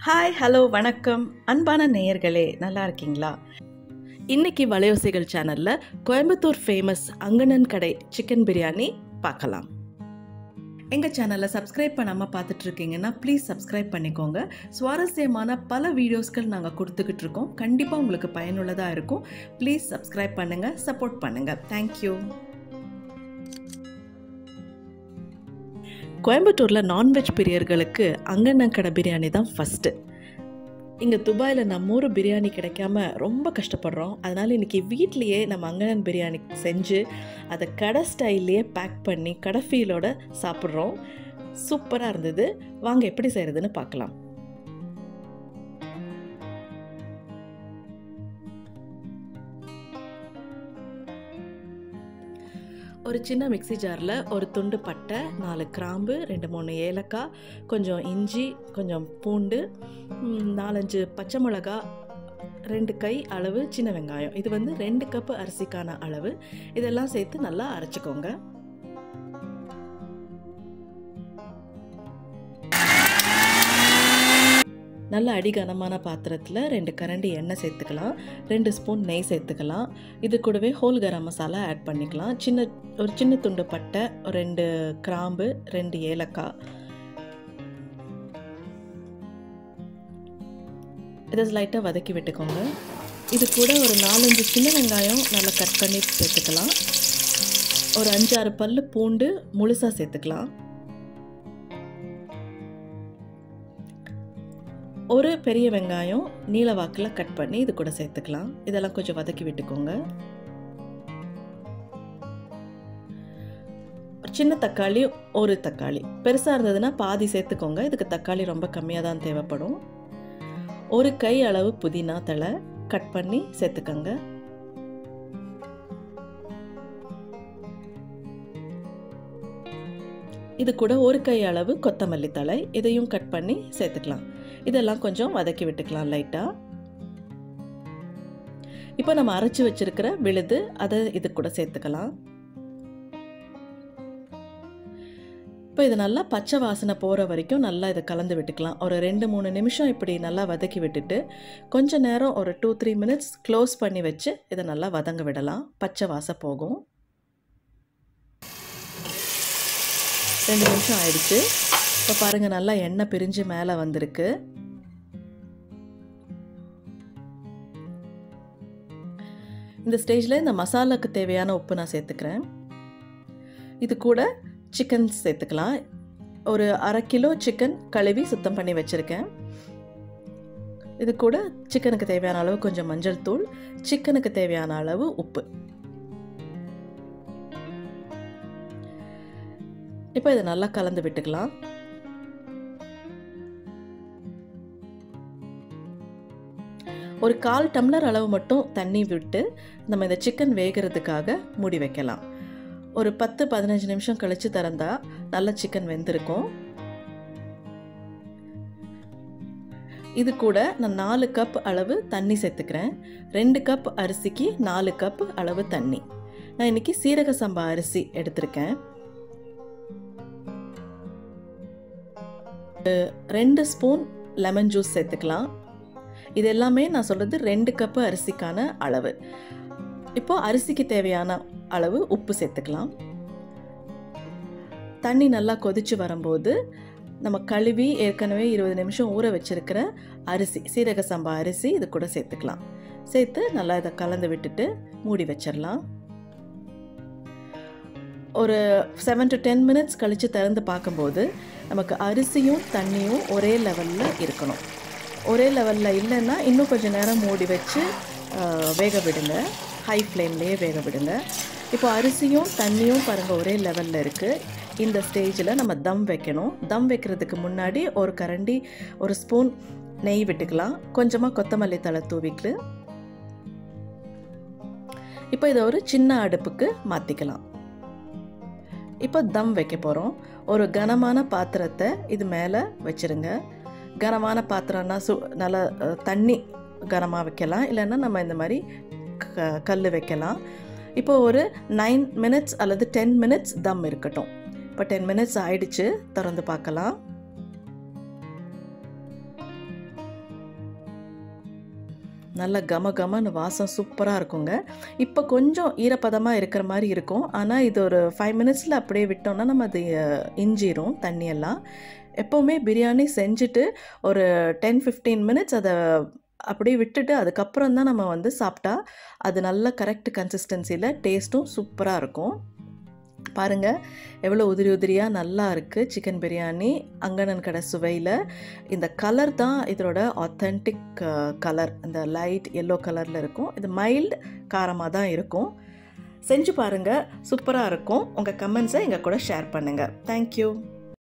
hi hello வணக்கம் அன்பான நேயர்களே நல்லா இருக்கீங்களா இன்னைக்கு வலையோசைகள் சேனலில் கோயம்புத்தூர் ஃபேமஸ் அங்கணன் கடை சிக்கன் பிரியாணி பார்க்கலாம் எங்கள் சேனலை சப்ஸ்கிரைப் பண்ணாமல் பார்த்துட்டு இருக்கீங்கன்னா ப்ளீஸ் சப்ஸ்கிரைப் பண்ணிக்கோங்க சுவாரஸ்யமான பல வீடியோஸ்கள் நாங்கள் கொடுத்துக்கிட்டு இருக்கோம் கண்டிப்பாக உங்களுக்கு பயனுள்ளதாக இருக்கும் ப்ளீஸ் சப்ஸ்கிரைப் பண்ணுங்கள் சப்போர்ட் பண்ணுங்கள் தேங்க்யூ கோயம்புத்தூரில் நான்வெஜ் பிரியர்களுக்கு அங்கண்ணங்கடை பிரியாணி தான் ஃபஸ்ட்டு இங்கே துபாயில் நம்ம ஊர் பிரியாணி கிடைக்காம ரொம்ப கஷ்டப்படுறோம் அதனால் இன்றைக்கி வீட்லேயே நம்ம அங்கனன் பிரியாணி செஞ்சு அதை கடை ஸ்டைல்லையே பேக் பண்ணி கடை ஃபீலோட சாப்பிட்றோம் சூப்பராக இருந்தது வாங்க எப்படி செய்கிறதுன்னு பார்க்கலாம் ஒரு சின்ன மிக்சி ஜாரில் ஒரு துண்டு பட்டை நாலு கிராம்பு ரெண்டு மூணு ஏலக்காய் கொஞ்சம் இஞ்சி கொஞ்சம் பூண்டு ம், நாலஞ்சு பச்சை மிளகா ரெண்டு கை அளவு சின்ன வெங்காயம் இது வந்து ரெண்டு கப்பு அரிசிக்கான அளவு இதெல்லாம் சேர்த்து நல்லா அரைச்சிக்கோங்க நல்ல அடிகனமான பாத்திரத்தில் ரெண்டு கரண்டி எண்ணெய் சேர்த்துக்கலாம் ரெண்டு ஸ்பூன் நெய் சேர்த்துக்கலாம் இது கூடவே ஹோல் கரம் மசாலா ஆட் பண்ணிக்கலாம் சின்ன ஒரு சின்ன துண்டு பட்டை ஒரு ரெண்டு கிராம்பு ரெண்டு ஏலக்காய் இதை லைட்டாக வதக்கி விட்டுக்கோங்க இது கூட ஒரு நாலஞ்சு சின்ன வெங்காயம் நல்லா கட் பண்ணி சேர்த்துக்கலாம் ஒரு அஞ்சாறு பல்லு பூண்டு முழுசாக சேர்த்துக்கலாம் ஒரு பெரிய வெங்காயம் நீல வாக்கில் கட் பண்ணி இது கூட சேர்த்துக்கலாம் இதெல்லாம் கொஞ்சம் வதக்கி விட்டுக்கோங்க சின்ன தக்காளி ஒரு தக்காளி பெருசாக இருந்ததுன்னா பாதி சேர்த்துக்கோங்க இதுக்கு தக்காளி ரொம்ப கம்மியாக தான் தேவைப்படும் ஒரு கை அளவு புதினா தழை கட் பண்ணி சேர்த்துக்கோங்க இது கூட ஒரு கை அளவு கொத்தமல்லி தழை இதையும் கட் பண்ணி சேர்த்துக்கலாம் இதெல்லாம் கொஞ்சம் வதக்கி விட்டுக்கலாம் லைட்டாக இப்போ நம்ம அரைச்சி வச்சிருக்கிற விழுது அதை இது கூட சேர்த்துக்கலாம் இப்போ இது நல்லா பச்சை வாசனை போகிற வரைக்கும் நல்லா இதை கலந்து விட்டுக்கலாம் ஒரு ரெண்டு மூணு நிமிஷம் இப்படி நல்லா வதக்கி விட்டுட்டு கொஞ்ச நேரம் ஒரு டூ த்ரீ மினிட்ஸ் க்ளோஸ் பண்ணி வச்சு இதை நல்லா வதங்க விடலாம் பச்சை வாசம் போகும் ரெண்டு நிமிஷம் ஆயிடுச்சு இப்போ பாருங்கள் நல்லா எண்ணெய் பிரிஞ்சு மேலே வந்திருக்கு இந்த ஸ்டேஜில் இந்த மசாலாக்கு தேவையான உப்பு நான் சேர்த்துக்கிறேன் இது கூட சிக்கன் சேர்த்துக்கலாம் ஒரு அரை கிலோ சிக்கன் கழுவி சுத்தம் பண்ணி வச்சுருக்கேன் இது கூட சிக்கனுக்கு தேவையான அளவு கொஞ்சம் மஞ்சள் தூள் சிக்கனுக்கு தேவையான அளவு உப்பு இப்போ இதை நல்லா கலந்து விட்டுக்கலாம் ஒரு கால் டம்ளர் அளவு மட்டும் தண்ணி விட்டு நம்ம இந்த சிக்கன் வேகிறதுக்காக மூடி வைக்கலாம் ஒரு பத்து பதினஞ்சு நிமிஷம் கழித்து திறந்தா நல்ல சிக்கன் வெந்திருக்கும் இது கூட நான் நாலு கப் அளவு தண்ணி சேர்த்துக்கிறேன் ரெண்டு கப் அரிசிக்கு நாலு கப் அளவு தண்ணி நான் இன்னைக்கு சீரக சம்பா அரிசி எடுத்திருக்கேன் ரெண்டு ஸ்பூன் லெமன் ஜூஸ் சேர்த்துக்கலாம் இது எல்லாமே நான் சொல்கிறது ரெண்டு கப்பு அரிசிக்கான அளவு இப்போ அரிசிக்கு தேவையான அளவு உப்பு சேர்த்துக்கலாம் தண்ணி நல்லா கொதிச்சு வரும்போது நம்ம கழுவி ஏற்கனவே இருபது நிமிஷம் ஊற வச்சிருக்கிற அரிசி சீரக சம்பா அரிசி இது கூட சேர்த்துக்கலாம் சேர்த்து நல்லா இதை கலந்து விட்டுட்டு மூடி வச்சிடலாம் ஒரு செவன் டு டென் மினிட்ஸ் கழித்து திறந்து பார்க்கும்போது நமக்கு அரிசியும் தண்ணியும் ஒரே லெவலில் இருக்கணும் ஒரே லெவலில் இல்லைன்னா இன்னும் கொஞ்சம் நேரம் மூடி வச்சு வேக விடுங்க ஹை ஃப்ளேம்லேயே வேக விடுங்க இப்போ அரிசியும் தண்ணியும் பாருங்கள் ஒரே லெவலில் இருக்குது இந்த ஸ்டேஜில் நம்ம தம் வைக்கணும் தம் வைக்கிறதுக்கு முன்னாடி ஒரு கரண்டி ஒரு ஸ்பூன் நெய் விட்டுக்கலாம் கொஞ்சமாக கொத்தமல்லி தழை தூவிட்டு இப்போ இதை ஒரு சின்ன அடுப்புக்கு மாற்றிக்கலாம் இப்போ தம் வைக்க போகிறோம் ஒரு கனமான பாத்திரத்தை இது மேலே வச்சுருங்க கனமான பாத்திரம்னா சு நல்லா தண்ணி கனமாக வைக்கலாம் இல்லைன்னா நம்ம இந்த மாதிரி க கல் வைக்கலாம் இப்போ ஒரு நைன் மினிட்ஸ் அல்லது டென் மினிட்ஸ் தம் இருக்கட்டும் இப்போ டென் மினிட்ஸ் ஆயிடுச்சு திறந்து பார்க்கலாம் நல்ல கம கமன்னு வாசம் சூப்பராக இருக்குங்க இப்போ கொஞ்சம் ஈரப்பதமாக இருக்கிற மாதிரி இருக்கும் ஆனால் இது ஒரு ஃபைவ் மினிட்ஸில் அப்படியே விட்டோம்னா நம்ம அது அஹ், இஞ்சிரும் தண்ணியெல்லாம் எப்போவுமே பிரியாணி செஞ்சுட்டு ஒரு டென் ஃபிஃப்டீன் மினிட்ஸ் அதை அப்படியே விட்டுட்டு அதுக்கப்புறம் தான் நம்ம வந்து சாப்பிட்டா அது நல்ல கரெக்ட் கன்சிஸ்டன்சியில் டேஸ்ட்டும் சூப்பராக இருக்கும் பாருங்கள் எவ்வளோ உதிரி உதிரியாக நல்லா இருக்குது சிக்கன் பிரியாணி அங்கனன் கடை சுவையில் இந்த கலர் தான் இதோட ஆத்தென்டிக் கலர் இந்த லைட் எல்லோ கலரில் இருக்கும் இது மைல்டு காரமாக தான் இருக்கும் செஞ்சு பாருங்கள் சூப்பராக இருக்கும் உங்கள் கமெண்ட்ஸை எங்கள் கூட ஷேர் பண்ணுங்கள் தேங்க்யூ